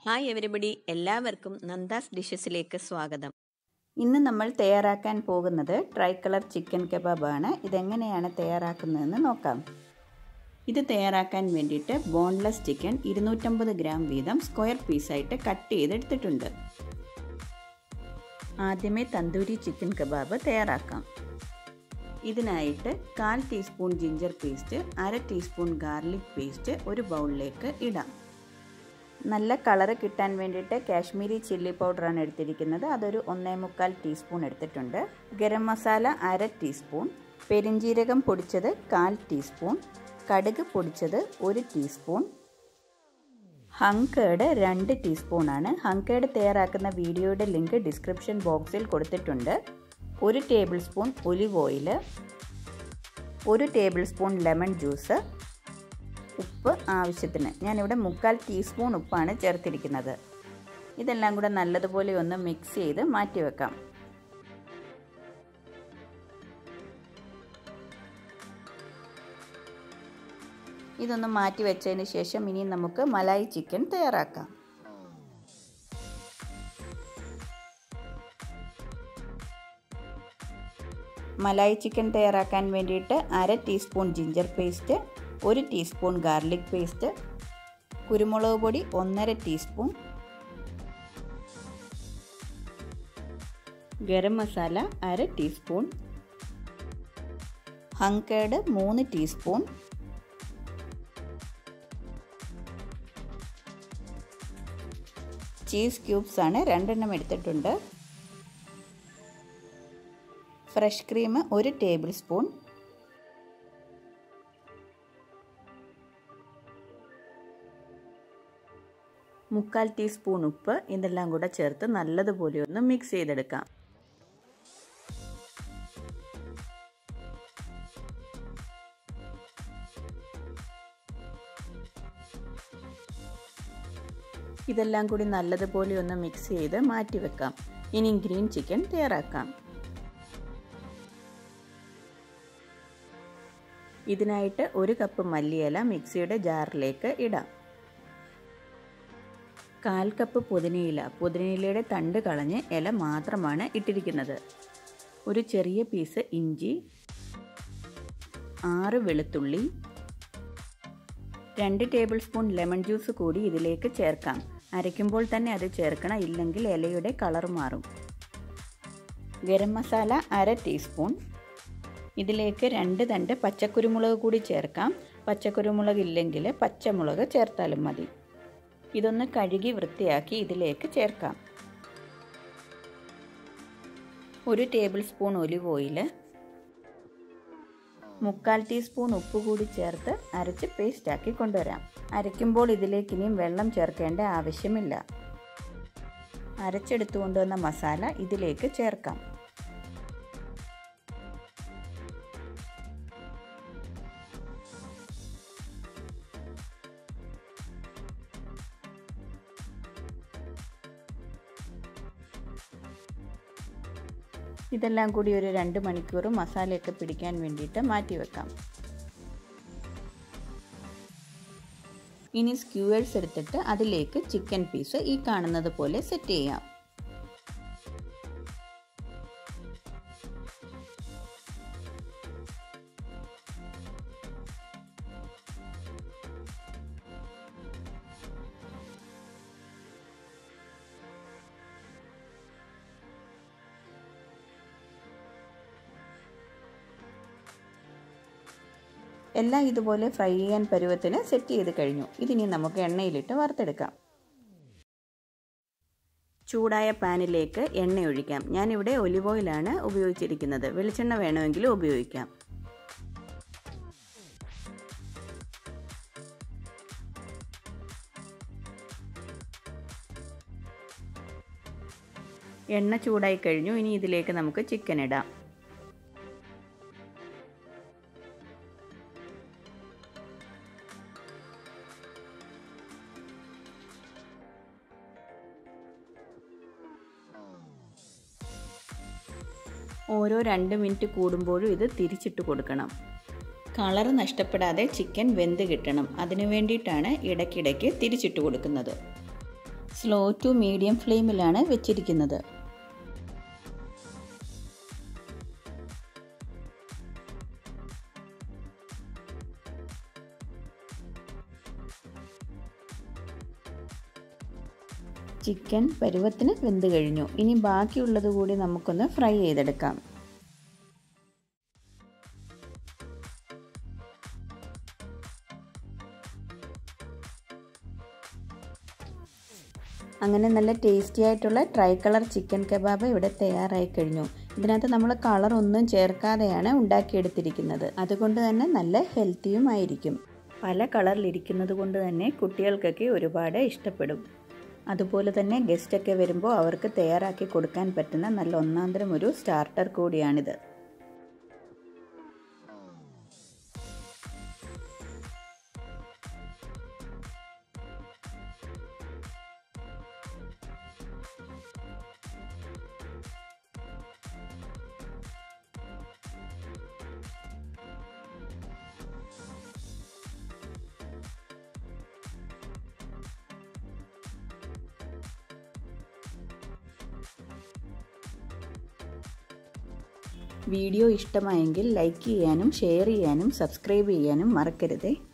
hi everybody എല്ലാവർക്കും നന്ദാസ് ഡിഷസിലേക്ക് സ്വാഗതം ഇന്ന് നമ്മൾ തയ്യാറാക്കാൻ പോകുന്നത് ട്രൈ കളർ ചിക്കൻ കബാബാണ് ഇതെങ്ങനെയാണ് തയ്യാറാക്കുന്നതെന്ന് നോക്കാം ഇത് തയ്യാറാക്കാൻ വേണ്ടിയിട്ട് ബോൺലെസ് ചിക്കൻ ഇരുന്നൂറ്റമ്പത് ഗ്രാം വീതം സ്ക്വയർ പീസായിട്ട് കട്ട് ചെയ്തെടുത്തിട്ടുണ്ട് ആദ്യമേ തന്തൂരി ചിക്കൻ കബാബ് തയ്യാറാക്കാം ഇതിനായിട്ട് കാൽ ടീസ്പൂൺ ജിഞ്ചർ പേസ്റ്റ് അര ടീസ്പൂൺ ഗാർലിക് പേസ്റ്റ് ഒരു ബൗളിലേക്ക് ഇടാം നല്ല കളറ് കിട്ടാൻ വേണ്ടിയിട്ട് കാശ്മീരി ചില്ലി പൗഡറാണ് എടുത്തിരിക്കുന്നത് അതൊരു ഒന്നേ മുക്കാൽ ടീസ്പൂൺ എടുത്തിട്ടുണ്ട് ഗരം മസാല അര ടീസ്പൂൺ പെരിഞ്ജീരകം പൊടിച്ചത് കാൽ ടീസ്പൂൺ കടുക് പൊടിച്ചത് ഒരു ടീസ്പൂൺ ഹങ്കേഡ് രണ്ട് ടീസ്പൂണാണ് ഹങ്കേഡ് തയ്യാറാക്കുന്ന വീഡിയോയുടെ ലിങ്ക് ഡിസ്ക്രിപ്ഷൻ ബോക്സിൽ കൊടുത്തിട്ടുണ്ട് ഒരു ടേബിൾ സ്പൂൺ ഒലിവ് ഓയിൽ ഒരു ടേബിൾ സ്പൂൺ ലെമൺ ജ്യൂസ് ഉപ്പ് ആവശ്യത്തിന് ഞാനിവിടെ മുക്കാൽ ടീസ്പൂൺ ഉപ്പാണ് ചേർത്തിരിക്കുന്നത് ഇതെല്ലാം കൂടെ നല്ലതുപോലെ ഒന്ന് മിക്സ് ചെയ്ത് മാറ്റി വെക്കാം ഇതൊന്ന് മാറ്റി വെച്ചതിന് ശേഷം ഇനി നമുക്ക് മലായി ചിക്കൻ തയ്യാറാക്കാം മലായി ചിക്കൻ തയ്യാറാക്കാൻ വേണ്ടിയിട്ട് അര ടീസ്പൂൺ ജിഞ്ചർ പേസ്റ്റ് ഒരു ടീസ്പൂൺ ഗാർലിക് പേസ്റ്റ് കുരുമുളക് പൊടി ഒന്നര ടീസ്പൂൺ ഗരം മസാല അര ടീസ്പൂൺ ഹങ്കേഡ് മൂന്ന് ടീസ്പൂൺ ചീസ് ക്യൂബ്സ് ആണ് രണ്ടെണ്ണം എടുത്തിട്ടുണ്ട് ഫ്രഷ് ക്രീം ഒരു ടേബിൾ സ്പൂൺ മുക്കാൽ ടീസ്പൂൺ ഉപ്പ് ഇതെല്ലാം കൂടെ ചേർത്ത് നല്ലതുപോലെ ഒന്ന് മിക്സ് ചെയ്തെടുക്കാം ഇതെല്ലാം കൂടി നല്ലതുപോലെ ഒന്ന് മിക്സ് ചെയ്ത് മാറ്റി വെക്കാം ഇനി ഗ്രീൻ ചിക്കൻ തയ്യാറാക്കാം ഇതിനായിട്ട് ഒരു കപ്പ് മല്ലിയില മിക്സിയുടെ ജാറിലേക്ക് ഇടാം കാൽ കപ്പ് പുതിനയില പുതിനയിലയുടെ തണ്ട് കളഞ്ഞ് ഇല മാത്രമാണ് ഇട്ടിരിക്കുന്നത് ഒരു ചെറിയ പീസ് ഇഞ്ചി ആറ് വെളുത്തുള്ളി രണ്ട് ടേബിൾ സ്പൂൺ ലെമൺ ജ്യൂസ് കൂടി ഇതിലേക്ക് ചേർക്കാം അരയ്ക്കുമ്പോൾ തന്നെ അത് ചേർക്കണം ഇല്ലെങ്കിൽ ഇലയുടെ കളർ മാറും ഗരം മസാല അര ടീസ്പൂൺ ഇതിലേക്ക് രണ്ട് തണ്ട് പച്ചക്കുരുമുളക് കൂടി ചേർക്കാം പച്ചക്കുരുമുളക് ഇല്ലെങ്കിൽ പച്ചമുളക് ചേർത്താലും മതി ഇതൊന്ന് കഴുകി വൃത്തിയാക്കി ഇതിലേക്ക് ചേർക്കാം ഒരു ടേബിൾ സ്പൂൺ ഒലിവ് ഓയിൽ മുക്കാൽ ടീസ്പൂൺ ഉപ്പ് കൂടി ചേർത്ത് അരച്ച് പേസ്റ്റാക്കി കൊണ്ടുവരാം അരയ്ക്കുമ്പോൾ ഇതിലേക്ക് ഇനിയും വെള്ളം ചേർക്കേണ്ട ആവശ്യമില്ല അരച്ചെടുത്തു കൊണ്ടുവന്ന മസാല ഇതിലേക്ക് ചേർക്കാം ഇതെല്ലാം കൂടി ഒരു രണ്ട് മണിക്കൂർ മസാലയൊക്കെ പിടിക്കാൻ വേണ്ടിയിട്ട് മാറ്റി വെക്കാം ഇനി സ്ക്യൂവേഴ്സ് എടുത്തിട്ട് അതിലേക്ക് ചിക്കൻ പീസ് ഈ കാണുന്നത് പോലെ സെറ്റ് ചെയ്യാം എല്ലാം ഇതുപോലെ ഫ്രൈ ചെയ്യാൻ പരുവത്തിന് സെറ്റ് ചെയ്ത് കഴിഞ്ഞു ഇതിനി നമുക്ക് എണ്ണയിലിട്ട് വറുത്തെടുക്കാം ചൂടായ പാനിലേക്ക് എണ്ണ ഒഴിക്കാം ഞാനിവിടെ ഒലിവ് ഓയിലാണ് ഉപയോഗിച്ചിരിക്കുന്നത് വെളിച്ചെണ്ണ വേണമെങ്കിലും ഉപയോഗിക്കാം എണ്ണ ചൂടായി കഴിഞ്ഞു ഇനി ഇതിലേക്ക് നമുക്ക് ചിക്കൻ ഇടാം ഓരോ രണ്ട് മിനിറ്റ് കൂടുമ്പോഴും ഇത് തിരിച്ചിട്ട് കൊടുക്കണം കളർ നഷ്ടപ്പെടാതെ ചിക്കൻ വെന്ത് കിട്ടണം അതിനു വേണ്ടിയിട്ടാണ് ഇടയ്ക്കിടയ്ക്ക് തിരിച്ചിട്ട് കൊടുക്കുന്നത് സ്ലോ ടു മീഡിയം ഫ്ലെയിമിലാണ് വെച്ചിരിക്കുന്നത് ചിക്കൻ പരുവത്തിന് വെന്ത് കഴിഞ്ഞു ഇനി ബാക്കിയുള്ളത് കൂടി നമുക്കൊന്ന് ഫ്രൈ ചെയ്തെടുക്കാം അങ്ങനെ നല്ല ടേസ്റ്റി ആയിട്ടുള്ള ട്രൈ കളർ ചിക്കൻ കബാബ് ഇവിടെ തയ്യാറായി കഴിഞ്ഞു ഇതിനകത്ത് നമ്മൾ കളർ ഒന്നും ചേർക്കാതെയാണ് ഉണ്ടാക്കിയെടുത്തിരിക്കുന്നത് അതുകൊണ്ട് തന്നെ നല്ല ഹെൽത്തിയും ആയിരിക്കും പല കളറിലിരിക്കുന്നത് കൊണ്ട് തന്നെ കുട്ടികൾക്കൊക്കെ ഒരുപാട് ഇഷ്ടപ്പെടും അതുപോലെ തന്നെ ഗസ്റ്റൊക്കെ വരുമ്പോൾ അവർക്ക് തയ്യാറാക്കി കൊടുക്കാൻ പറ്റുന്ന നല്ല ഒന്നാന്തരം ഒരു സ്റ്റാർട്ടർ കൂടിയാണിത് വീഡിയോ ഇഷ്ടമായെങ്കിൽ ലൈക്ക് ചെയ്യാനും ഷെയർ ചെയ്യാനും സബ്സ്ക്രൈബ് ചെയ്യാനും മറക്കരുതേ